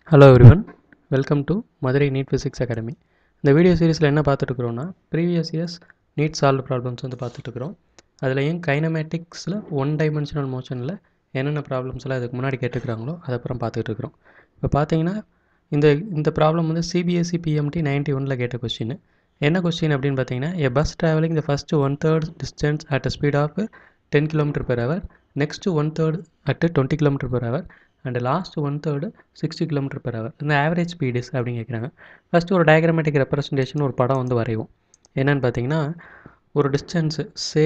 hello everyone welcome to Madurai NEET physics academy இந்த video சீரிஸில் என்ன பார்த்துட்ருக்குறோன்னா previous years NEET solve problems வந்து பார்த்துட்ருக்குறோம் அதுலேயும் கைனமேட்டிக்ஸில் ஒன் டைமென்ஷனல் மோஷனில் என்னென்ன ப்ராப்ளம்ஸ்லாம் இதுக்கு முன்னாடி கேட்டுக்கிறாங்களோ அதை அப்புறம் பார்த்துட்டு இருக்கிறோம் இப்போ பார்த்தீங்கன்னா இந்த இந்த ப்ராப்ளம் வந்து சிபிஎஸ்சி பிஎம்டி நைன்ட்டி ஒனில் கேட்ட கொஸ்டின் என்ன கொஸ்டின் அப்படின்னு பார்த்தீங்கன்னா a bus travelling the first one third distance at a speed of ten kilometre per hour next one third at twenty kilometre per hour and last one third sixty kilometre per hour இந்த average speed is அப்படின்னு கேட்குறாங்க first ஒரு diagrammatic representation ஒரு படம் வந்து வரைவோம் என்னன்னு பார்த்தீங்கன்னா ஒரு டிஸ்டன்ஸு சே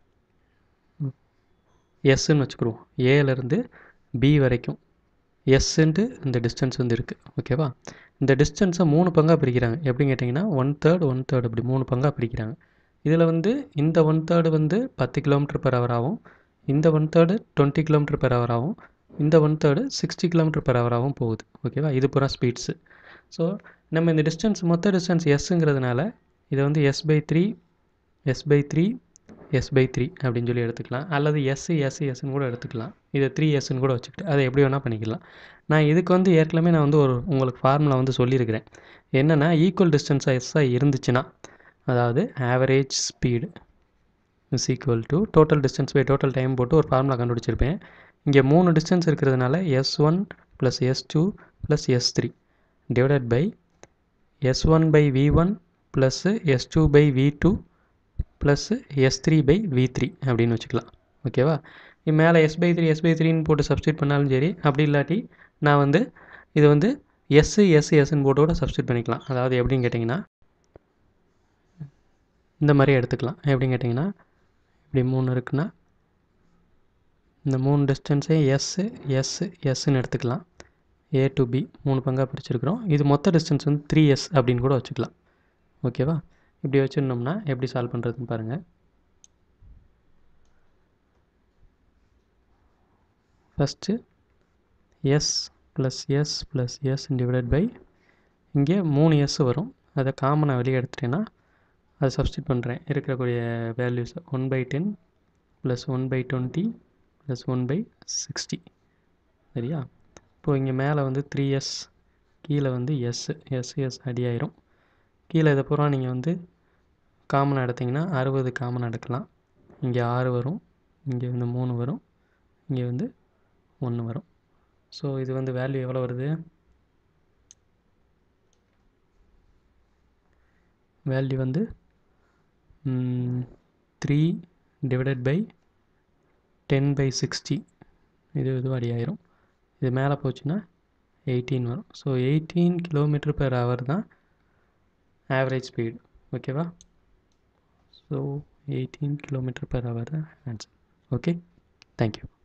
எஸ்ன்னு வச்சுக்கிடுவோம் ஏலேருந்து பி வரைக்கும் எஸ்ன்ட்டு இந்த டிஸ்டன்ஸ் வந்து இருக்குது ஓகேவா இந்த டிஸ்டன்ஸை மூணு பங்காக பிரிக்கிறாங்க எப்படின்னு கேட்டிங்கன்னா ஒன் தேர்ட் ஒன் தேர்ட் இப்படி மூணு பங்காக பிரிக்கிறாங்க இதில் வந்து இந்த ஒன் தேர்டு வந்து பத்து கிலோமீட்டர் பெர் ஹவராகவும் இந்த one third twenty kilometre per ஹவராகவும் இந்த one third sixty kilometre per ஹவராகவும் போகுது ஓகேவா இது பூரா ஸ்பீட்ஸு ஸோ நம்ம இந்த டிஸ்டன்ஸ் மொத்த டிஸ்டன்ஸ் எஸ்ஸுங்கிறதுனால இதை வந்து S by three S by three S by three அப்படின்னு சொல்லி எடுத்துக்கலாம் அல்லது எஸ் எஸ் எஸ்ன்னு கூட எடுத்துக்கலாம் இதை த்ரீ எஸ்ன்னு கூட வச்சுக்கிட்டு அதை எப்படி வேணால் பண்ணிக்கலாம் நான் இதுக்கு வந்து ஏற்கனவே நான் வந்து ஒரு உங்களுக்கு ஃபார்முலா வந்து சொல்லியிருக்கிறேன் என்னென்னா ஈக்குவல் டிஸ்டன்ஸாக எஸ்ஸாக இருந்துச்சுன்னா அதாவது average speed is equal to total distance by total time போட்டு ஒரு ஃபார்முலா கண்டுபிடிச்சிருப்பேன் இங்கே மூணு டிஸ்டன்ஸ் இருக்கிறதுனால S one plus S two plus S three divided by S one by V one plus S two by V two plus S three by V three அப்படின்னு வச்சுக்கலாம் ஓகேவா மேலே S by three S by த்ரீன்னு போட்டு substitute பண்ணாலும் சரி அப்படி இல்லாட்டி நான் வந்து இது வந்து எஸ்ஸு எஸ் எஸ்ன்னு போட்டு கூட சப்ஸ்டியூட் பண்ணிக்கலாம் அதாவது எப்படின்னு கேட்டிங்கன்னா இந்த மாதிரி எடுத்துக்கலாம் எப்படின்னு கேட்டிங்கன்னா இப்படி மூணு இருக்குன்னா இந்த மூணு டிஸ்டன்ஸே எஸ்ஸு எஸ்ஸு எஸ்ன்னு எடுத்துக்கலாம் ஏ டு பி மூணு பங்காக பிரிச்சிருக்கிறோம் இது மொத்த டிஸ்டன்ஸ் வந்து த்ரீ எஸ் அப்படின்னு கூட வச்சுக்கலாம் ஓகேவா இப்படி வச்சுருந்தோம்னா எப்படி சால்வ் பண்ணுறதுன்னு பாருங்கள் first S plus S plus S divided by இங்கே மூணு எஸ் வரும் அதை காமனாக வெளியே எடுத்துட்டேன்னா அதை சப்ஸ்டியூட் பண்ணுறேன் இருக்கக்கூடிய values one by ten plus one by twenty plus one by sixty சரியா இப்போது இங்கே மேலே வந்து த்ரீ எஸ் கீழே வந்து எஸ் எஸ் எஸ் அடி ஆயிரும் கீழே இதை பூரா நீங்கள் வந்து காமனாக எடுத்திங்கன்னா அறுபது காமனாக எடுக்கலாம் இங்கே ஆறு வரும் இங்கே வந்து மூணு வரும் இங்கே வந்து ஒன்று வரும் ஸோ இது வந்து வேல்யூ எவ்வளோ வருது வேல்யூ வந்து three divided by ten by sixty இது இது அடி ஆயிரும் இது மேலே போச்சுன்னா எயிட்டீன் வரும் so eighteen kilometre per hour தான் ஆவரேஜ் ஸ்பீடு ஓகேவா so eighteen kilometre per hour தான் ஆன்சர் ஓகே தேங்க்யூ